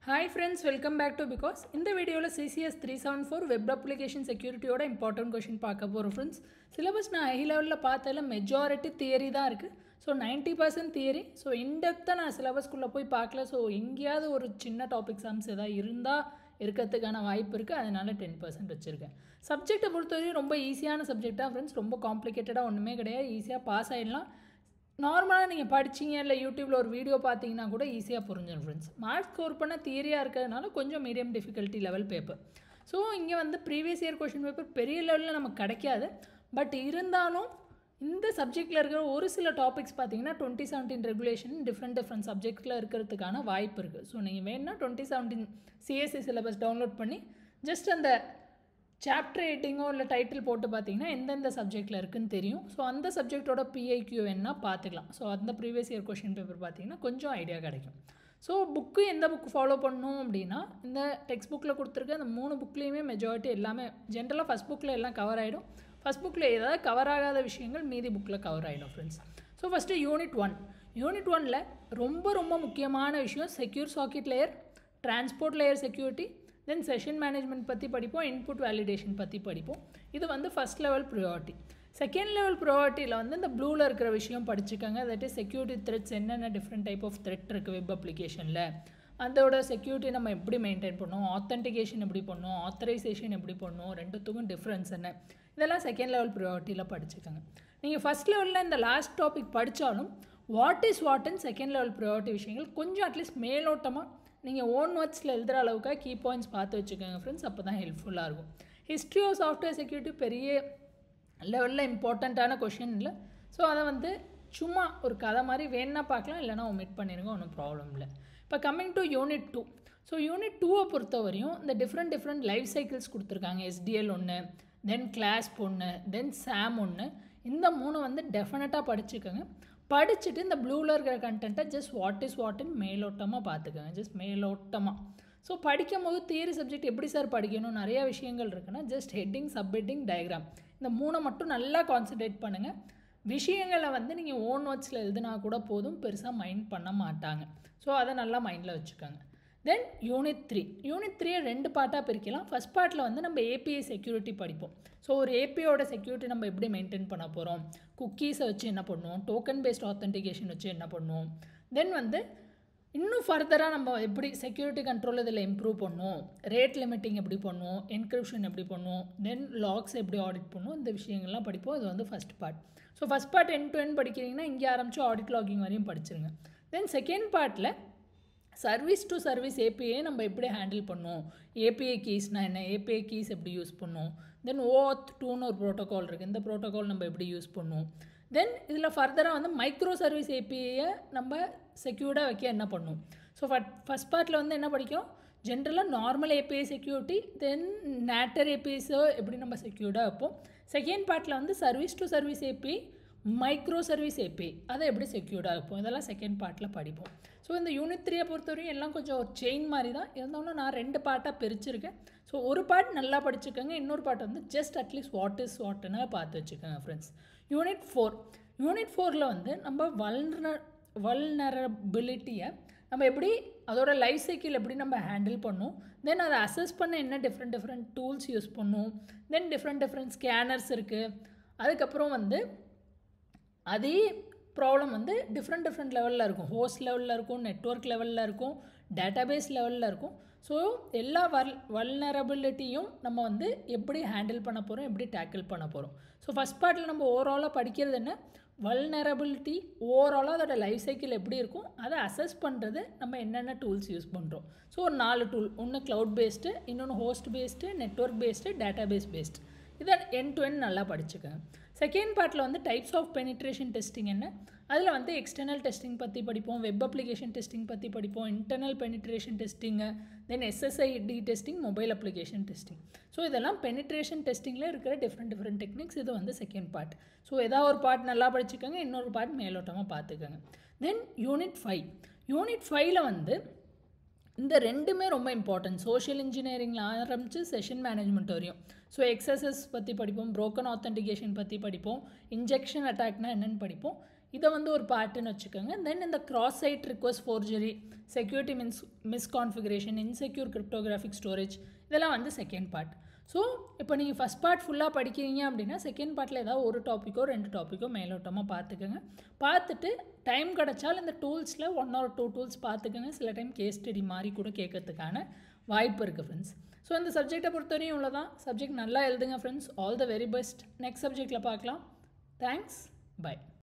hi friends welcome back to because இந்த வீடியோவில் CCS three seven four web application செக்யூரிட்டியோட important question பார்க்க போகிறோம் ஃப்ரெண்ட்ஸ் சிலபஸ் நான் ஹை லெவலில் பார்த்ததில் மெஜாரிட்டி தியரி தான் இருக்குது so ninety percent theory so இன்டெப்த்தாக நான் சிலபஸ்க்குள்ளே போய் பார்க்கல ஸோ எங்கேயாவது ஒரு சின்ன டாபிக் சம்ஸ் எதாவது இருந்தால் இருக்கிறதுக்கான வாய்ப்பு இருக்குது அதனால் டென் பர்சன்ட் வச்சுருக்கேன் சப்ஜெக்டை பொறுத்தவரையும் ரொம்ப ஈஸியான சப்ஜெக்ட் தான் ஃப்ரெண்ட்ஸ் ரொம்ப காம்ப்ளிகேட்டடாக ஒன்றுமே கிடையாது ஈஸியாக பாஸ் ஆகிடலாம் நார்மலாக நீங்கள் படிச்சீங்க இல்லை யூடியூப்பில் ஒரு வீடியோ பார்த்தீங்கன்னா கூட ஈஸியாக புரிஞ்சிடும் ஃப்ரெண்ட்ஸ் மார்க்ஸ் ஸ்கோர் பண்ண தியரியாக இருக்கிறதுனால கொஞ்சம் medium difficulty level paper so இங்கே வந்து ப்ரீவியஸ் இயர் கொஷின் பேப்பர் பெரிய லெவலில் நமக்கு கிடைக்காது பட் இருந்தாலும் இந்த சப்ஜெக்டில் இருக்கிற ஒரு சில டாபிக்ஸ் பார்த்தீங்கன்னா twenty seventeen regulation different different சப்ஜெக்ட்டில் இருக்கிறதுக்கான வாய்ப்பு இருக்குது ஸோ நீங்கள் வேணுன்னா twenty seventeen CSC syllabus download பண்ணி ஜஸ்ட் அந்த சாப்டர் எயிட்டிங்கோ இல்லை டைட்டில் போட்டு பார்த்தீங்கன்னா எந்தெந்த சப்ஜெக்ட்டில் இருக்குன்னு தெரியும் ஸோ அந்த சப்ஜெக்டோட பிஐக்யூ என்ன பார்த்துக்கலாம் ஸோ அந்த ப்ரீவியஸ் இயர் கொஷின் பேப்பர் பார்த்தீங்கன்னா கொஞ்சம் ஐடியா கிடைக்கும் ஸோ புக்கு எந்த புக்கு ஃபாலோ பண்ணணும் அப்படின்னா இந்த டெக்ஸ்ட் புக்கில் கொடுத்துருக்க அந்த மூணு புக்லேயுமே மெஜாரிட்டி எல்லாமே ஜென்ரலாக ஃபஸ்ட் புக்கில் எல்லாம் கவர் ஆகிடும் ஃபஸ்ட் புக்கில் ஏதாவது கவர் ஆகாத விஷயங்கள் மீதி புக்கில் கவர் ஆகிடும் friends so first unit one unit ஒனில் ரொம்ப ரொம்ப முக்கியமான விஷயம் secure socket layer transport layer security then session management பற்றி படிப்போம் இன்புட் வேலிடேஷன் பற்றி படிப்போம் இது வந்து first level priority second level ப்ரியாரிட்டியில் வந்து இந்த ப்ளூவில் இருக்கிற விஷயம் படிச்சுக்கோங்க தட் இஸ் செக்யூரிட்டி த்ரெட்ஸ் என்னென்ன டிஃப்ரெண்ட் டைப் ஆஃப் த்ரெட் இருக்குது வெப் அப்ளிகேஷனில் அதோட செக்யூரிட்டி நம்ம எப்படி மெயின்டைன் பண்ணணும் ஆத்தென்டிகேஷன் எப்படி பண்ணணும் ஆத்தரைசேஷன் எப்படி பண்ணணும் ரெண்டுத்துக்கும் டிஃப்ரென்ஸ் என்ன இதெல்லாம் செகண்ட் லெவல் ப்ரியாரிட்டியில் படிச்சுக்கோங்க நீங்கள் ஃபஸ்ட் லெவலில் இந்த லாஸ்ட் டாபிக் படித்தாலும் what is what and second level priority விஷயங்கள் கொஞ்சம் அட்லீஸ்ட் மேலோட்டமாக நீங்கள் ஓன் வேர்ட்ஸில் எழுதுகிற அளவுக்கு கீ பாயிண்ட்ஸ் பார்த்து வச்சுக்கோங்க ஃப்ரெண்ட்ஸ் அப்போ தான் ஹெல்ப்ஃபுல்லாக இருக்கும் ஹிஸ்ட்ரி ஆஃப் சாஃப்ட்வேர் செக்யூரிட்டி பெரிய லெவலில் இம்பார்ட்டண்ட்டான கொஷின் இல்லை ஸோ அதை வந்து சும்மா ஒரு கதை மாதிரி வேணா பார்க்கலாம் இல்லைனா ஒமிட் பண்ணிடுங்க ஒன்றும் ப்ராப்ளம் இல்லை இப்போ coming to unit two so unit டூவை பொறுத்த வரையும் இந்த டிஃப்ரெண்ட் டிஃப்ரெண்ட் லைஃப் சைக்கிள்ஸ் கொடுத்துருக்காங்க எஸ்டிஎல் ஒன்று தென் கிளாஸ் ஒன்று தென் சாம் ஒன்று இந்த மூணு வந்து டெஃபினட்டாக படிச்சுக்கோங்க படிச்சுட்டு இந்த ப்ளூவில் இருக்கிற கண்டென்ட்டை ஜஸ்ட் வாட் இஸ் வாட்னு மேலோட்டமாக பார்த்துக்கோங்க ஜஸ்ட் மேலோட்டமாக ஸோ படிக்கும் போது தியரி சப்ஜெக்ட் எப்படி சார் படிக்கணும் நிறைய விஷயங்கள் இருக்குன்னா ஜஸ்ட் ஹெட்டிங் சப்ஹெட்டிங் டயக்ராம் இந்த மூணை மட்டும் நல்லா கான்சன்ட்ரேட் பண்ணுங்கள் விஷயங்களை வந்து நீங்கள் ஓன் வேர்ட்ஸில் எழுதுனா கூட போதும் பெருசாக மைண்ட் பண்ண மாட்டாங்க ஸோ அதை நல்லா மைண்டில் வச்சுக்கோங்க தென் யூனிட் த்ரீ யூனிட் த்ரீயை ரெண்டு பார்ட்டாக பிரிக்கலாம் ஃபஸ்ட் பார்ட்டில் வந்து நம்ம ஏபிஐ செக்யூரிட்டி படிப்போம் ஸோ ஒரு ஏபிஐயோட செக்யூரிட்டி நம்ம எப்படி மெயின்டைன் பண்ண போகிறோம் குக்கீஸை வச்சு என்ன பண்ணுவோம் டோக்கன் பேஸ்ட் ஆத்தென்டிகேஷன் வச்சு என்ன பண்ணுவோம் தென் வந்து இன்னும் ஃபர்தராக நம்ம எப்படி செக்யூரிட்டி கண்ட்ரோல் இதில் இம்ப்ரூவ் பண்ணுவோம் ரேட் லிமிட்டிங் எப்படி பண்ணுவோம் என்கிரிப்ஷன் எப்படி பண்ணுவோம் தென் லாக்ஸ் எப்படி ஆடிட் பண்ணுவோம் இந்த விஷயங்கள்லாம் படிப்போம் இது வந்து first part so first part end to end படிக்கிறீங்கன்னா இங்கே ஆரம்பித்து ஆடிட் லாகிங் வரையும் படிச்சிருங்க தென் செகண்ட் பார்ட்டில் சர்வீஸ் டு சர்வீஸ் ஏபிஐ நம்ம எப்படி ஹேண்டில் பண்ணுவோம் ஏபிஐ கீஸ்னால் என்ன ஏபிஐ கீஸ் எப்படி யூஸ் பண்ணுவோம் தென் ஓத் டூன்னு ஒரு ப்ரோட்டோகால் இருக்குது இந்த ப்ரோட்டோகால் நம்ம எப்படி யூஸ் பண்ணுவோம் தென் இதில் ஃபர்தராக வந்து மைக்ரோ சர்வீஸ் ஏபிஐயை நம்ம செக்யூர்டாக வைக்க என்ன பண்ணும் ஸோ ஃபஸ்ட் பார்ட்டில் வந்து என்ன படிக்கிறோம் ஜென்ரலாக நார்மல் ஏபிஐ செக்யூரிட்டி தென் நேட்டர் ஏபிஐஸோ எப்படி நம்ம செக்யூர்டாக வைப்போம் செகண்ட் பார்ட்டில் வந்து service to service API micro service API அதை எப்படி செக்யூர்டாக வைப்போம் இதெல்லாம் செகண்ட் பார்ட்டில் படிப்போம் ஸோ இந்த யூனிட் த்ரீயை பொறுத்தவரையும் எல்லாம் கொஞ்சம் ஒரு செயின் மாதிரி தான் இருந்தாலும் நான் ரெண்டு பார்ட்டாக பிரிச்சிருக்கேன் ஸோ ஒரு பார்ட் நல்லா படிச்சுக்கோங்க இன்னொரு பார்ட் வந்து ஜஸ்ட் அட்லீஸ்ட் வாட் இஸ் வாட்னு பார்த்து வச்சுக்கோங்க ஃப்ரெண்ட்ஸ் யூனிட் ஃபோர் யூனிட் ஃபோரில் வந்து நம்ம வல்னர் வல்னரபிலிட்டியை நம்ம எப்படி அதோட லைஃப் சைக்கிள் எப்படி நம்ம ஹேண்டில் பண்ணும் தென் அதை அசஸ் பண்ண என்ன டிஃப்ரெண்ட் டிஃப்ரெண்ட் டூல்ஸ் யூஸ் பண்ணும் தென் டிஃப்ரெண்ட் டிஃப்ரெண்ட் ஸ்கேனர்ஸ் இருக்குது அதுக்கப்புறம் வந்து அதே ப்ராப்ளம் வந்து டிஃப்ரெண்ட் டிஃப்ரெண்ட் லெவலில் இருக்கும் ஹோஸ்ட் லெவலில் இருக்கும் நெட்ஒர்க் லெவலில் இருக்கும் டேட்டாபேஸ் லெவலில் இருக்கும் ஸோ எல்லா வல் வல்னரபிலிட்டியும் நம்ம வந்து எப்படி ஹேண்டில் பண்ண போகிறோம் எப்படி டேக்கிள் பண்ண போகிறோம் ஸோ ஃபஸ்ட் பார்ட்டில் நம்ம ஓவராலாக படிக்கிறது என்ன வல்னரபிலிட்டி ஓவராலாக அதோட லைஃப் சைக்கிள் எப்படி இருக்கும் அதை அசஸ் பண்ணுறது நம்ம என்னென்ன டூல்ஸ் யூஸ் பண்ணுறோம் ஸோ ஒரு நாலு டூல் ஒன்று க்ளவுட் பேஸ்டு இன்னொன்று host based network based database based இதை என் டு என் நல்லா படிச்சுக்கோங்க செகண்ட் பார்ட்டில் வந்து டைப்ஸ் ஆஃப் பெனிட்ரேஷன் டெஸ்டிங் என்ன அதில் வந்து எக்ஸ்டர்னல் டெஸ்டிங் பற்றி படிப்போம் வெப் அப்ளிகேஷன் டெஸ்டிங் பற்றி படிப்போம் internal penetration testing then SSID testing mobile application testing so இதெல்லாம் பெனிட்ரேஷன் டெஸ்டிங்கில் இருக்கிற டிஃப்ரெண்ட் டிஃப்ரெண்ட் டெக்னிக்ஸ் இது வந்து செகண்ட் பார்ட் ஸோ ஏதாவது ஒரு பார்ட் நல்லா படிச்சுக்கோங்க இன்னொரு பார்ட் மேலோட்டமாக பார்த்துக்கோங்க தென் யூனிட் ஃபைவ் யூனிட் ஃபைவ்ல வந்து இந்த ரெண்டுமே ரொம்ப இம்பார்ட்டன்ட் சோஷியல் இன்ஜினியரிங்கில் ஆரம்பித்து செஷன் மேனேஜ்மெண்ட் வரையும் ஸோ எக்ஸசஸ் பற்றி படிப்போம் ப்ரோக்கன் ஆத்தென்டிகேஷன் பற்றி படிப்போம் இன்ஜெக்ஷன் அட்டாக்னா என்னென்னு படிப்போம் இதை வந்து ஒரு பார்ட்டுன்னு வச்சுக்கோங்க தென் இந்த cross site request forgery security means misconfiguration insecure cryptographic storage இதெல்லாம் வந்து செகண்ட் பார்ட் ஸோ இப்போ நீங்கள் ஃபஸ்ட் பார்ட் ஃபுல்லாக படிக்கிறீங்க அப்படின்னா செகண்ட் பார்ட்டில் ஏதாவது ஒரு டாப்பிக்கோ ரெண்டு டாப்பிக்கோ மேலோட்டமாக பார்த்துக்கோங்க பார்த்துட்டு டைம் கிடச்சால் இந்த டூல்ஸில் ஒன் ஆர் டூ டூல்ஸ் பார்த்துக்கோங்க சில டைம் கேஸ் ஸ்டடி மாதிரி கூட கேட்கறதுக்கான வாய்ப்பு இருக்குது ஃப்ரெண்ட்ஸ் ஸோ இந்த சப்ஜெக்டை பொறுத்தவரையும் இவ்வளோதான் சப்ஜெக்ட் நல்லா எழுதுங்க friends all the very best next சப்ஜெக்டில் பார்க்கலாம் தேங்க்ஸ் பை